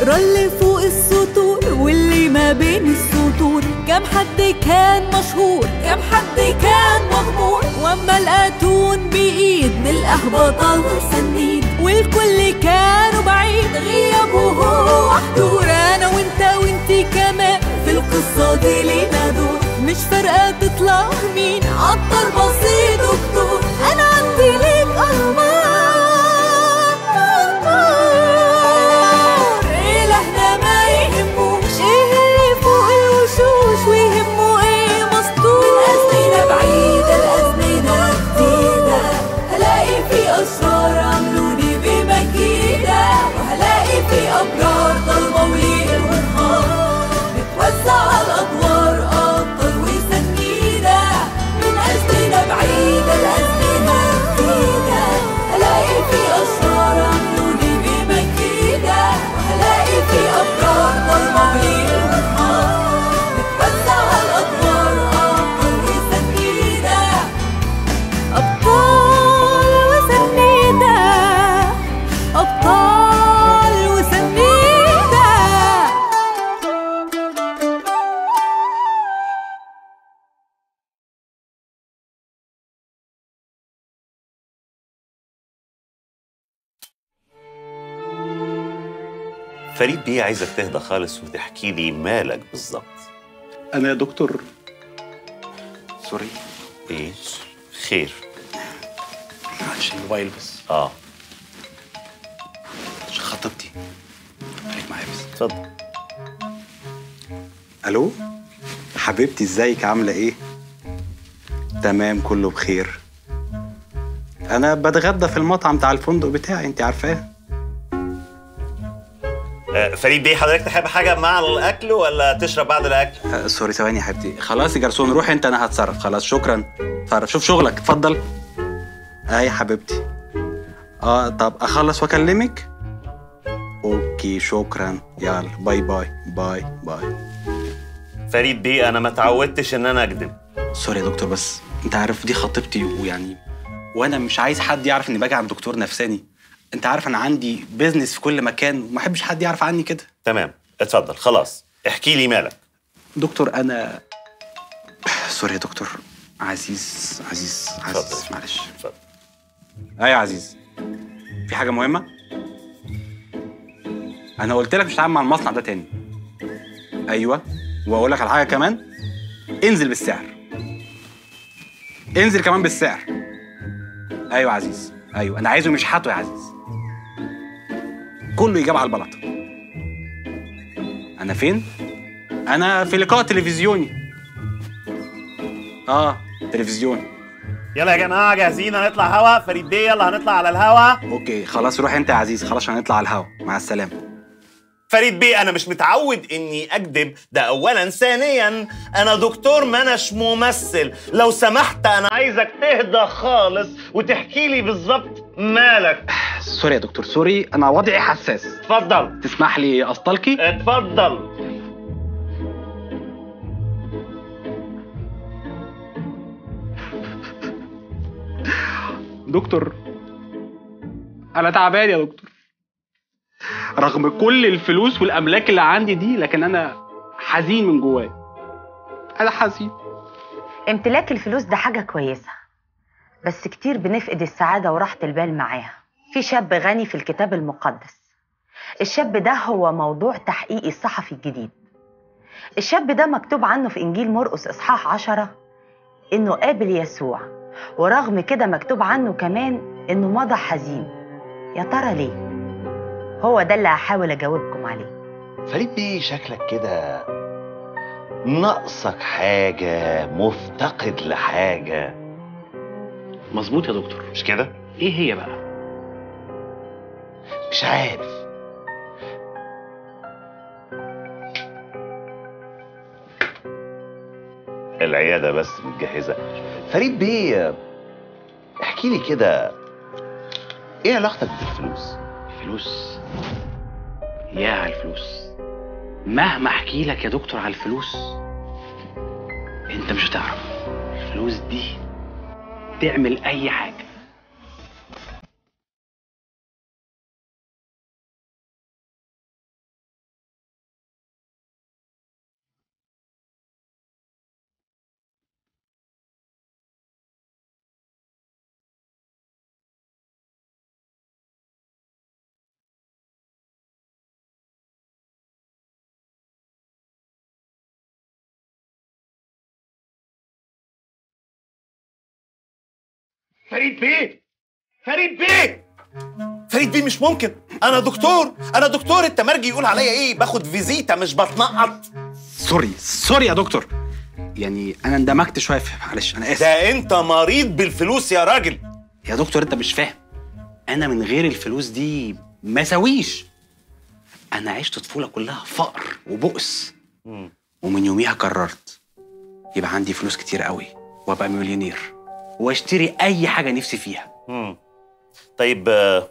اقرا اللي فوق السطور واللي ما بين السطور كم حد كان مشهور كم حد كان مغمور واما الاتون بايد بالاحباط سنين والكل كانوا بعيد غيابه هو حضور انا وانت وانتي كمان في القصة دي لينا دور مش فارقة تطلع مين عطر بسيط دكتور انا عندي ليك اخبار الهنا ما يهموش ايه اللي فوق الوشوش ويهمه ايه مسطور الازمنة بعيدة الازمنة جديدة هلاقي في اسرار عملوني بمكيدة وهلاقي في ابرار ضلمة وليل ونهار متوزع الادوار ابطال وسنيدة من ازمنة بعيدة الازمنة جديدة هلاقي في اسرار عملوني بمكيدة وهلاقي في ابرار ضلمة وليل ونهار متوزع الادوار ابطال وسنيدة أبطال وسنيدة أبطال وسنيدة فريد بيه عايزك تهدى خالص وتحكي لي مالك بالظبط انا يا دكتور سوري ايه خير معلش الموبايل بس اه عشان خطيبتي خليك معايا بس اتفضل الو حبيبتي ازيك عامله ايه تمام كله بخير انا بتغدى في المطعم بتاع الفندق بتاعي انت عارفاه آه فريد بيه حضرتك تحب حاجه مع الاكل ولا تشرب بعد الاكل آه سوري ثواني يا حبيبتي خلاص يا جرسون روح انت انا هتصرف خلاص شكرا اتصرف شوف شغلك اتفضل اه يا حبيبتي اه طب اخلص واكلمك اوكي شكرا يلا باي باي باي باي فريد بيه انا ما اتعودتش ان انا اكذب سوري يا دكتور بس انت عارف دي خطيبتي ويعني وانا مش عايز حد يعرف اني باجي عند دكتور نفساني انت عارف انا عندي بيزنس في كل مكان وما احبش حد يعرف عني كده تمام اتفضل خلاص احكي لي مالك دكتور انا سوري يا دكتور عزيز عزيز عزيز اتفضل. معلش اتفضل ايوه يا عزيز في حاجه مهمه انا قلت لك مش هتعامل مع المصنع ده تاني ايوه واقول لك على حاجه كمان انزل بالسعر انزل كمان بالسعر ايوه يا عزيز ايوه انا عايزهم يشحتوا يا عزيز كله يجاب على البلاطه انا فين انا في لقاء تلفزيوني اه تلفزيوني يلا يا جماعه جاهزين هنطلع هوا فريد بيه يلا هنطلع على الهوا اوكي خلاص روح انت يا عزيز خلاص عشان نطلع على الهوا مع السلامه فريد بيه انا مش متعود اني اكذب ده اولا ثانيا انا دكتور منش ممثل لو سمحت انا عايزك تهدى خالص وتحكي لي بالظبط مالك سوري يا دكتور سوري انا وضعي حساس اتفضل تسمح لي اسطلكي اتفضل دكتور انا تعبان يا دكتور رغم كل الفلوس والاملاك اللي عندي دي لكن انا حزين من جوايا انا حزين امتلاك الفلوس ده حاجة كويسة بس كتير بنفقد السعادة وراحة البال معاها في شاب غني في الكتاب المقدس الشاب ده هو موضوع تحقيق الصحفي الجديد الشاب ده مكتوب عنه في إنجيل مرقس إصحاح عشرة إنه قابل يسوع ورغم كده مكتوب عنه كمان إنه مضى حزين يا ترى ليه؟ هو ده اللي هحاول أجاوبكم عليه فريد بيه شكلك كده ناقصك حاجة مفتقد لحاجة مظبوط يا دكتور مش كده؟ ايه هي بقى مش عارف العياده بس متجهزه فريد بيه احكي لي كده ايه علاقتك بالفلوس؟ الفلوس يا على الفلوس مهما احكي لك يا دكتور على الفلوس انت مش هتعرف الفلوس دي تعمل اي حاجه فريد بيه فريد بيه فريد بيه مش ممكن انا دكتور انا دكتور التمرجي يقول عليا ايه باخد فيزيتا مش بتنقط سوري سوري يا دكتور يعني انا اندمجت شويه في معلش انا اسف ده انت مريض بالفلوس يا راجل يا دكتور انت مش فاهم انا من غير الفلوس دي ما سويش انا عشت طفوله كلها فقر وبؤس ومن يوميها قررت يبقى عندي فلوس كتير قوي وابقى مليونير واشتري اي حاجه نفسي فيها مم. طيب آه،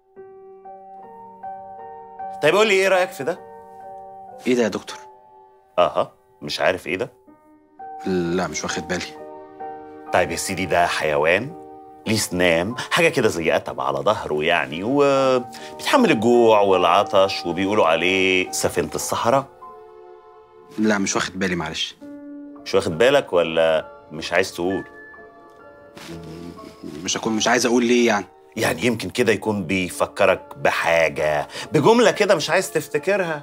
طيب قول لي ايه رايك في ده ايه ده يا دكتور اها مش عارف ايه ده لا مش واخد بالي طيب يا سيدي ده حيوان ليه سنام حاجة كده زي قتب على ظهره يعني وبيتحمل الجوع والعطش وبيقولوا عليه سفينة الصحراء لا مش واخد بالي معلش مش واخد بالك ولا مش عايز تقول مش هكون مش عايز اقول ليه يعني يعني يمكن كده يكون بيفكرك بحاجة بجملة كده مش عايز تفتكرها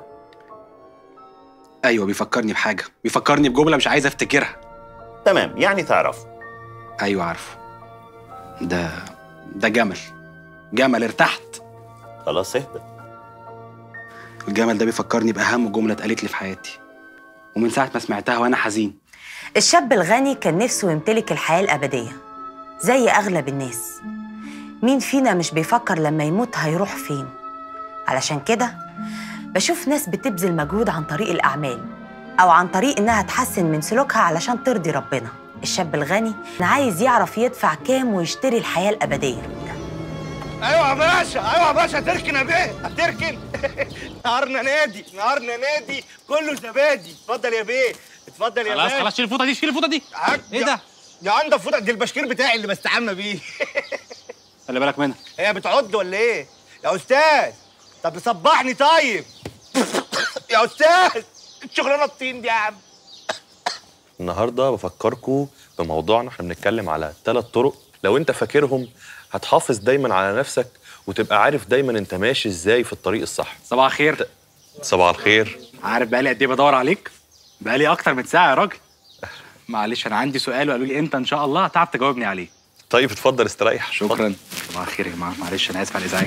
ايوه بيفكرني بحاجه بيفكرني بجمله مش عايز افتكرها تمام يعني تعرف ايوه عارفه ده ده جمل جمل ارتحت خلاص اهدى الجمل ده بيفكرني باهم جمله اتقالت لي في حياتي ومن ساعه ما سمعتها وانا حزين الشاب الغني كان نفسه يمتلك الحياة الأبدية زي أغلب الناس مين فينا مش بيفكر لما يموت هيروح فين علشان كده بشوف ناس بتبذل مجهود عن طريق الأعمال أو عن طريق إنها تحسن من سلوكها علشان ترضي ربنا الشاب الغني عايز يعرف يدفع كام ويشتري الحياة الأبدية ايوه يا باشا ايوه يا باشا تركن يا بيه هتركن نهارنا نادي نهارنا نادي كله زبادي اتفضل يا بيه اتفضل يا خلاص باشا خلاص شيل الفوطه دي شيل الفوطه دي عك- ايه ده يا عندك فوطه دي البشكير بتاعي اللي بستحمى بيه خلي بالك منها هي بتعض ولا ايه يا استاذ طب صبحني طيب يا استاذ الشغلانه الطين دي يا عم النهارده بفكركم بموضوعنا احنا بنتكلم على ثلاث طرق لو انت فاكرهم هتحافظ دايما على نفسك وتبقى عارف دايما انت ماشي ازاي في الطريق الصح صباح الخير صباح الخير عارف بقالي قد ايه بدور عليك بقالي اكتر من ساعه يا راجل معلش انا عندي سؤال وقالوا لي انت ان شاء الله هتعرف تجاوبني عليه طيب اتفضل استريح شكرا صباح الخير يا جماعه معلش انا اسف على الازعاج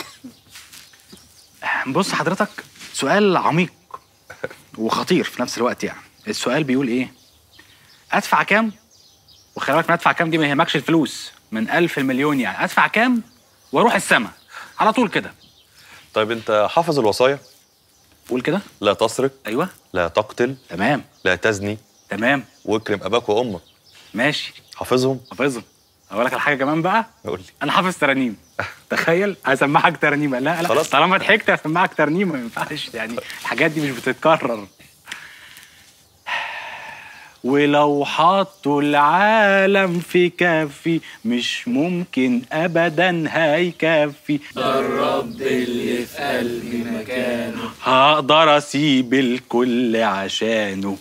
بص حضرتك سؤال عميق وخطير في نفس الوقت يعني السؤال بيقول ايه ادفع كام وخلي بالك من ادفع كام دي ما يهمكش الفلوس من ألف المليون يعني ادفع كام واروح السما على طول كده طيب انت حافظ الوصايا قول كده لا تسرق ايوه لا تقتل تمام لا تزني تمام واكرم اباك وامك ماشي حافظهم حافظهم اقول لك على حاجه كمان بقى قول لي انا حافظ ترانيم تخيل هسمعك ترنيمه لا لا خلاص. طالما ضحكت هسمعك ترنيمه ما ينفعش يعني الحاجات دي مش بتتكرر ولو حطوا العالم في كفي مش ممكن ابدا هيكفي هقدر اسيب الكل عشانه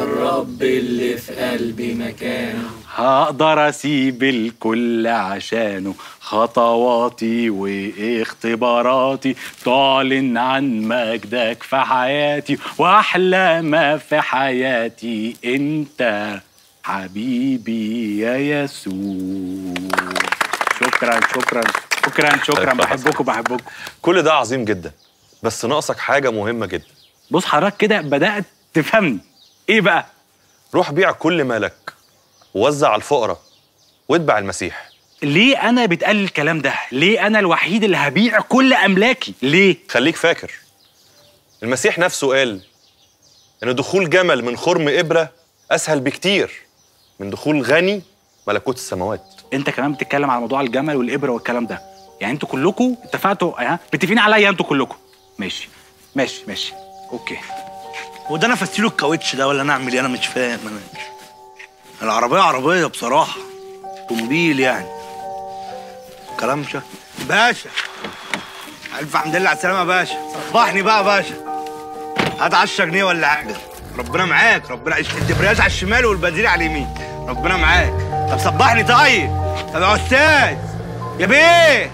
هقدر اسيب الكل عشانه خطواتي واختباراتي تعلن عن مجدك في حياتي واحلى ما في حياتي انت حبيبي يا يسوع شكرا شكرا شكرا شكرا طيب، خلاص. بحبكم بحبكم كل ده عظيم جدا بس ناقصك حاجه مهمه جدا بص حضرتك كده بدات تفهمني ايه بقى روح بيع كل مالك ووزع على الفقراء واتبع المسيح ليه انا بتقال الكلام ده ليه انا الوحيد اللي هبيع كل املاكي ليه خليك فاكر المسيح نفسه قال ان دخول جمل من خرم ابره اسهل بكتير من دخول غني ملكوت السماوات انت كمان بتتكلم على موضوع الجمل والابره والكلام ده يعني انتوا كلكم اتفقتوا ها متفقين عليا انتوا كلكم ماشي ماشي ماشي اوكي وده انا فستيله الكاوتش ده ولا انا اعمل ايه انا مش فاهم انا العربيه عربيه بصراحه طومبيل يعني كلام شك باشا الف حمد لله على السلامه يا باشا صبحني بقى يا باشا هات 10 جنيه ولا حاجه ربنا معاك ربنا الدبرياج على الشمال والبنزين على اليمين ربنا معاك طب صبحني طيب طب يا استاذ يا بيه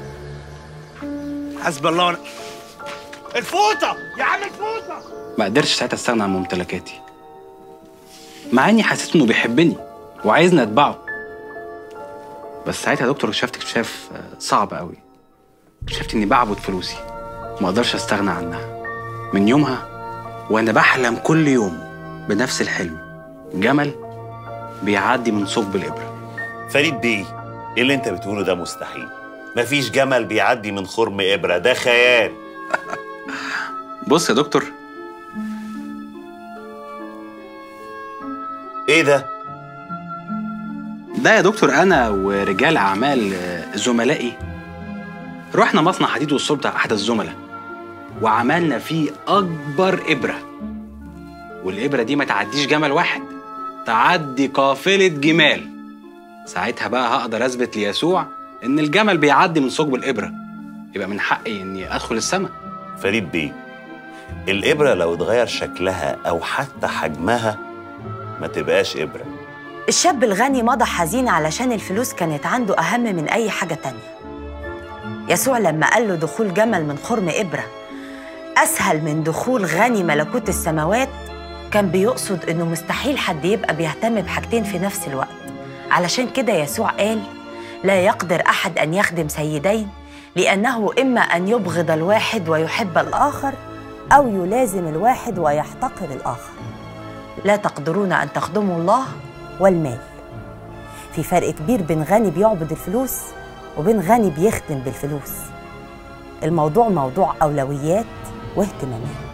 حسبي الله ونعم الفوطه يا عم الفوطه ما قدرتش ساعتها استغنى عن ممتلكاتي مع اني حسيت انه بيحبني وعايزني اتبعه بس ساعتها يا دكتور اكتشفت اكتشاف آه، صعب قوي اكتشفت اني بعبد فلوسي ما اقدرش استغنى عنها من يومها وانا بحلم كل يوم بنفس الحلم جمل بيعدي من ثقب الابره فريد بيه ايه اللي انت بتقوله ده مستحيل مفيش جمل بيعدي من خرم ابره ده خيال بص يا دكتور ايه ده ده يا دكتور انا ورجال اعمال آه، زملائي رحنا مصنع حديد والصلب بتاع احد الزملاء وعملنا فيه اكبر ابره والابره دي ما تعديش جمل واحد تعدي قافله جمال ساعتها بقى هقدر اثبت ليسوع ان الجمل بيعدي من ثقب الابره يبقى من حقي اني ادخل السماء فريد بيه الابره لو اتغير شكلها او حتى حجمها ما تبقاش ابره الشاب الغني مضى حزين علشان الفلوس كانت عنده أهم من أي حاجة تانية يسوع لما قال له دخول جمل من خرم إبرة أسهل من دخول غني ملكوت السماوات كان بيقصد إنه مستحيل حد يبقى بيهتم بحاجتين في نفس الوقت علشان كده يسوع قال لا يقدر أحد أن يخدم سيدين لأنه إما أن يبغض الواحد ويحب الآخر أو يلازم الواحد ويحتقر الآخر لا تقدرون أن تخدموا الله والمال في فرق كبير بين غني بيعبد الفلوس وبين غني بيخدم بالفلوس الموضوع موضوع أولويات واهتمامات